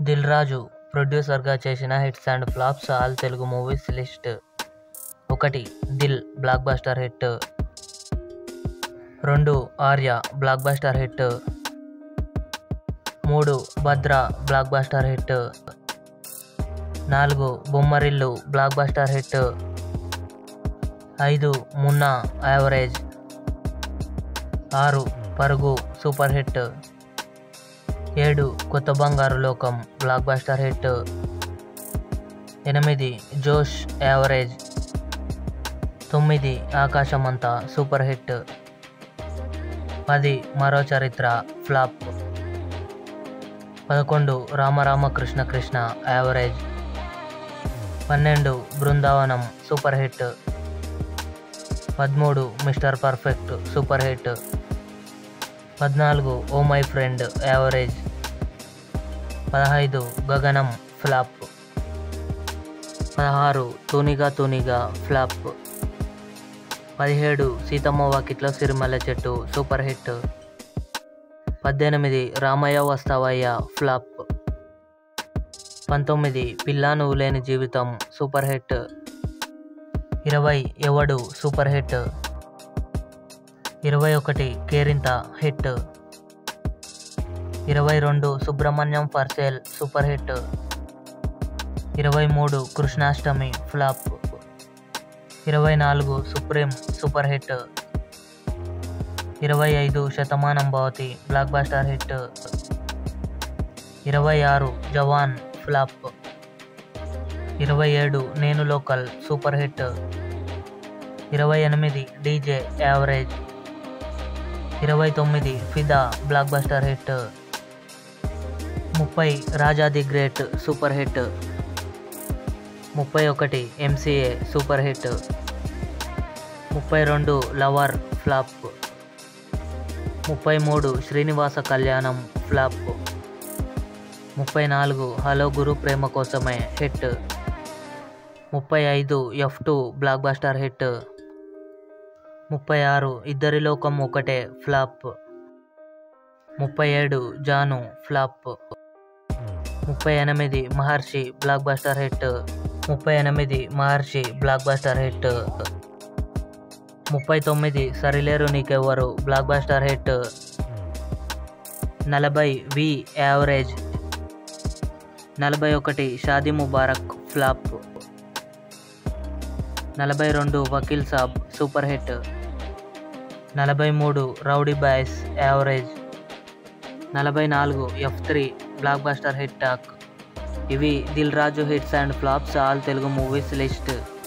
దిల్ రాజు ప్రొడ్యూసర్గా చేసిన hits and flops all Telugu movies list ఒకటి దిల్ బ్లాక్ బస్టర్ హిట్ రెండు ఆర్య బ్లాక్ బస్టర్ హిట్ మూడు భద్ర బ్లాక్ బస్టర్ హిట్ నాలుగు బొమ్మరిల్లు బ్లాక్ బస్టర్ హిట్ ఐదు మున్నా యావరేజ్ ఆరు పరుగు సూపర్ హిట్ ఏడు కొత్త బంగారు లోకం బ్లాక్ బస్టర్ హిట్ ఎనిమిది జోష్ యావరేజ్ తొమ్మిది ఆకాశమంతా సూపర్ హిట్ పది మరో చరిత్ర ఫ్లాప్ పదకొండు రామరామకృష్ణ కృష్ణ యావరేజ్ పన్నెండు బృందావనం సూపర్ హిట్ పదమూడు మిస్టర్ పర్ఫెక్ట్ సూపర్ హిట్ పద్నాలుగు ఓ మై ఫ్రెండ్ యావరేజ్ పదహైదు గగనం ఫ్లాప్ పదహారు తూనిగా తూనిగా ఫ్లాప్ పదిహేడు సీతమ్మ వాకిట్లో సిరిమల్లె చెట్టు సూపర్ హిట్ పద్దెనిమిది రామయ్య వస్తావయ్య ఫ్లాప్ పంతొమ్మిది పిల్లా నువ్వు లేని జీవితం సూపర్ హిట్ ఇరవై ఎవడు సూపర్ హిట్ ఇరవై ఒకటి కేరింత హిట్ ఇరవై రెండు Subramanyam for sale super hit ఇరవై మూడు కృష్ణాష్టమి ఫ్లాప్ ఇరవై నాలుగు సుప్రీం సూపర్ హిట్ ఇరవై ఐదు శతమానం భవతి బ్లాక్ బస్టర్ హిట్ ఇరవై ఆరు జవాన్ ఫ్లాప్ ఇరవై ఏడు నేను లోకల్ సూపర్ హిట్ ఇరవై ఎనిమిది డీజే యావరేజ్ ఇరవై తొమ్మిది ఫిదా బ్లాక్ బస్టర్ హిట్ ముప్పై Raja the great super hit ముప్పై ఒకటి ఎంసీఏ సూపర్ హిట్ ముప్పై రెండు లవర్ ఫ్లాప్ ముప్పై మూడు శ్రీనివాస కళ్యాణం ఫ్లాప్ ముప్పై నాలుగు హలో గురు ప్రేమ కోసమే హిట్ ముప్పై ఐదు F two blockbuster hit ముప్పై ఆరు ఇద్దరి లోకం ఒకటే ఫ్లాప్ ముప్పై ఏడు జాను ఫ్లాప్ ముప్పై ఎనిమిది మహర్షి బ్లాక్ బస్టర్ హిట్ ముప్పై ఎనిమిది మహర్షి బ్లాక్ బస్టర్ హిట్ ముప్పై తొమ్మిది Sarileru Neekevvaru blockbuster hit నలభై వి యావరేజ్ నలభై ఒకటి షాదీ ముబారక్ ఫ్లాప్ నలభై రెండు వకీల్ సాబ్ సూపర్ హిట్ నలభై మూడు రౌడీ బాయ్స్ యావరేజ్ నలభై నాలుగు F three blockbuster hit talk ఇవి Dil Raju hits and flops all Telugu movies list